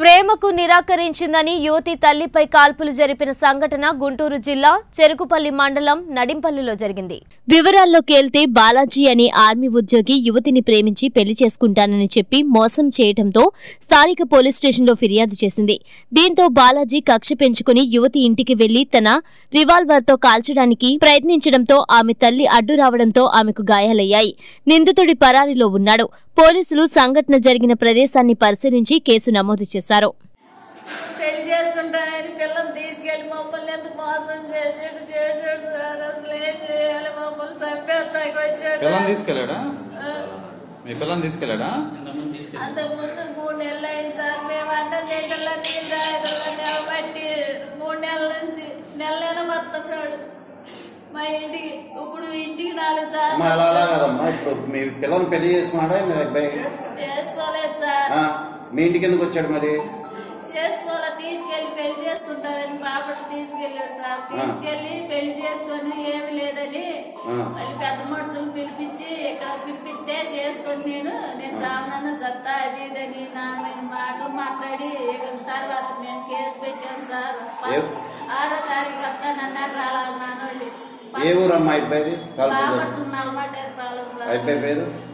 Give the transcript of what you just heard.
ప్రేమకు నిరాకరించిందని యువతి తల్లిపై కాల్పులు జరిపిన సంఘటన గుంటూరు జిల్లా చెరుకుపల్లి మండలం నడింపల్లిలో జరిగింది వివరాల్లోకి వెళ్తే బాలాజీ అనే ఆర్మీ ఉద్యోగి యువతిని ప్రేమించి పెళ్లి చేసుకుంటానని చెప్పి మోసం చేయటంతో స్థానిక పోలీస్ స్టేషన్లో ఫిర్యాదు చేసింది దీంతో బాలాజీ కక్ష పెంచుకుని యువతి ఇంటికి వెళ్లి తన రివాల్వర్తో కాల్చడానికి ప్రయత్నించడంతో ఆమె తల్లి అడ్డు రావడంతో ఆమెకు గాయాలయ్యాయి నిందితుడి పరారీలో ఉన్నాడు పోలీసులు సంఘటన జరిగిన ప్రదేశాన్ని పరిశీలించి కేసు నమోదు చేశారు పెళ్లి చేసుకుంటానని పిల్లని తీసుకెళ్లి మమ్మల్ని ఎంత మోసం చేసాడు చేసాడు సార్ అసలు ఏం చేయాలి మమ్మల్ని చంపేస్తాకి వచ్చాడు పిల్లని తీసుకెళ్ళాడా మీ పిల్లని తీసుకెళ్ళాడా అంతకుముందు మూడు నెలలు అయింది సార్ మేము అన్నం తింటలా నీళ్ళు తాగటంలా నెల బట్టి మూడు నెలల నుంచి నెలలైనా వస్తున్నాడు మా ఇంటికి ఇప్పుడు ఇంటికి నాలుగు సార్ అమ్మా అలా అలా కాదమ్మా ఇప్పుడు మీ పిల్లల్ని పెళ్లి చేసుకున్నాడా మీ అబ్బాయి చేసుకోలేదు సార్ ఆ, మీ ఇంటికి ఎందుకు వచ్చాడు మరి చేసుకోవాలా తీసుకెళ్లి పెళ్లి చేసుకుంటారని పాపను తీసుకెళ్ళాడు సార్ తీసుకెళ్లి పెళ్లి చేసుకొని ఏమి లేదని ఆ. మళ్ళీ పెద్ద మనుషులు పిలిపించి ఇక్కడ పిలిపిస్తే చేసుకొని నేను నేను సామాన్య జత్తా అది ఇదని నా మీద మాటలు మాట్లాడి ఇక తర్వాత మేము కేసు పెట్టాం సార్ ఏ- ఆరో తారీఖు వస్తానన్నారు రావాలి నాన్నోళ్ళు ఏ ఊరు అమ్మా అబ్బాయిది కాల్పులు బాపట్ల నల్లమట్టేరు పాలెం సార్ అబ్బాయి పేరు